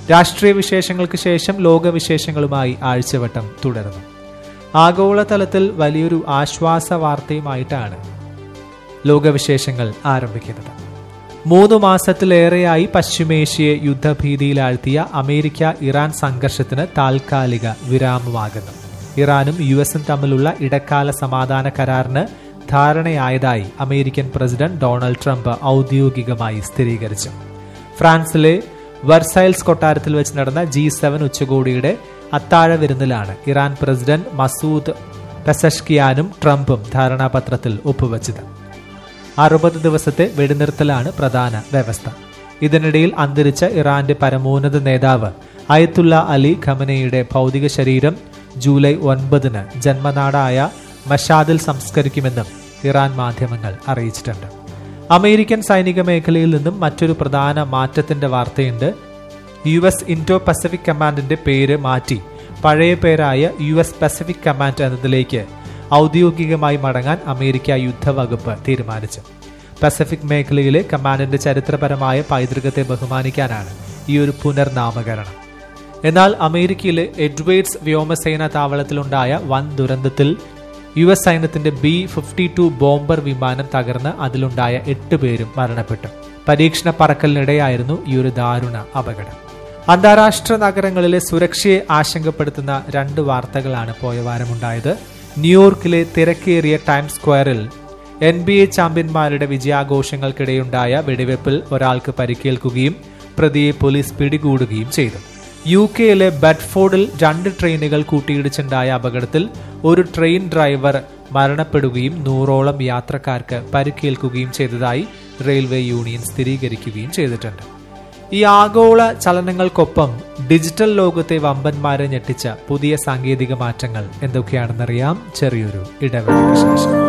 രാഷ്ട്രീയ വിശേഷങ്ങൾക്ക് ശേഷം ലോകവിശേഷങ്ങളുമായി ആഴ്ചവട്ടം തുടരുന്നു ആഗോളതലത്തിൽ വലിയൊരു ആശ്വാസ വാർത്തയുമായിട്ടാണ് ലോകവിശേഷങ്ങൾ ആരംഭിക്കുന്നത് മൂന്ന് മാസത്തിലേറെയായി പശ്ചിമേഷ്യയെ യുദ്ധഭീതിയിലാഴ്ത്തിയ അമേരിക്ക ഇറാൻ സംഘർഷത്തിന് താൽക്കാലിക വിരാമമാകുന്നു ഇറാനും യു എസും തമ്മിലുള്ള ഇടക്കാല സമാധാന കരാറിന് ധാരണയായതായി അമേരിക്കൻ പ്രസിഡന്റ് ഡൊണാൾഡ് ട്രംപ് ഔദ്യോഗികമായി സ്ഥിരീകരിച്ചു ഫ്രാൻസിലെ വെർസൈൽസ് കൊട്ടാരത്തിൽ വെച്ച് നടന്ന ജി സെവൻ ഉച്ചകോടിയുടെ അത്താഴ വിരുന്നിലാണ് ഇറാൻ പ്രസിഡന്റ് മസൂദ് പെസഷ്കിയാനും ട്രംപും ധാരണാപത്രത്തിൽ ഒപ്പുവച്ചത് അറുപത് ദിവസത്തെ വെടിനിർത്തലാണ് പ്രധാന വ്യവസ്ഥ ഇതിനിടയിൽ അന്തരിച്ച ഇറാന്റെ പരമോന്നത നേതാവ് അയത്തുള്ള അലി ഖമനയുടെ ഭൗതിക ശരീരം ജൂലൈ ഒൻപതിന് ജന്മനാടായ മഷാദിൽ സംസ്കരിക്കുമെന്നും ഇറാൻ മാധ്യമങ്ങൾ അറിയിച്ചിട്ടുണ്ട് അമേരിക്കൻ സൈനിക മേഖലയിൽ നിന്നും മറ്റൊരു പ്രധാന മാറ്റത്തിന്റെ വാർത്തയുണ്ട് യു എസ് ഇൻഡോ പസഫിക് കമാൻഡിന്റെ പേര് മാറ്റി പഴയ പേരായ യു എസ് പസഫിക് കമാൻഡ് എന്നതിലേക്ക് ഔദ്യോഗികമായി മടങ്ങാൻ അമേരിക്ക യുദ്ധവകുപ്പ് തീരുമാനിച്ചു പസഫിക് മേഖലയിലെ കമാൻഡിന്റെ ചരിത്രപരമായ പൈതൃകത്തെ ബഹുമാനിക്കാനാണ് ഈ ഒരു പുനർനാമകരണം എന്നാൽ അമേരിക്കയിലെ എഡ്വേർഡ്സ് വ്യോമസേന താവളത്തിലുണ്ടായ വൻ ദുരന്തത്തിൽ യു എസ് സൈന്യത്തിന്റെ ബി ഫിഫ്റ്റി ടു ബോംബർ വിമാനം തകർന്ന് അതിലുണ്ടായ എട്ട് പേരും മരണപ്പെട്ടു പരീക്ഷണ പറക്കലിനിടെയായിരുന്നു ഈ ഒരു ദാരുണ അപകടം അന്താരാഷ്ട്ര നഗരങ്ങളിലെ സുരക്ഷയെ ആശങ്കപ്പെടുത്തുന്ന രണ്ട് വാർത്തകളാണ് പോയ വാരമുണ്ടായത് ന്യൂയോർക്കിലെ തിരക്കേറിയ ടൈം സ്ക്വയറിൽ എൻ ബി എ ചാമ്പ്യന്മാരുടെ വിജയാഘോഷങ്ങൾക്കിടെയുണ്ടായ വെടിവെപ്പിൽ ഒരാൾക്ക് പരിക്കേൽക്കുകയും പ്രതിയെ പോലീസ് പിടികൂടുകയും ചെയ്തു യു കെയിലെ ബെഡ്ഫോർഡിൽ രണ്ട് ട്രെയിനുകൾ കൂട്ടിയിടിച്ചുണ്ടായ അപകടത്തിൽ ഒരു ട്രെയിൻ ഡ്രൈവർ മരണപ്പെടുകയും നൂറോളം യാത്രക്കാർക്ക് പരിക്കേൽക്കുകയും ചെയ്തതായി റെയിൽവേ യൂണിയൻ സ്ഥിരീകരിക്കുകയും ചെയ്തിട്ടുണ്ട് ഈ ആഗോള ചലനങ്ങൾക്കൊപ്പം ഡിജിറ്റൽ ലോകത്തെ വമ്പന്മാരെ ഞെട്ടിച്ച പുതിയ സാങ്കേതിക മാറ്റങ്ങൾ എന്തൊക്കെയാണെന്നറിയാം ചെറിയൊരു ഇടവേളയ്ക്ക് ശേഷം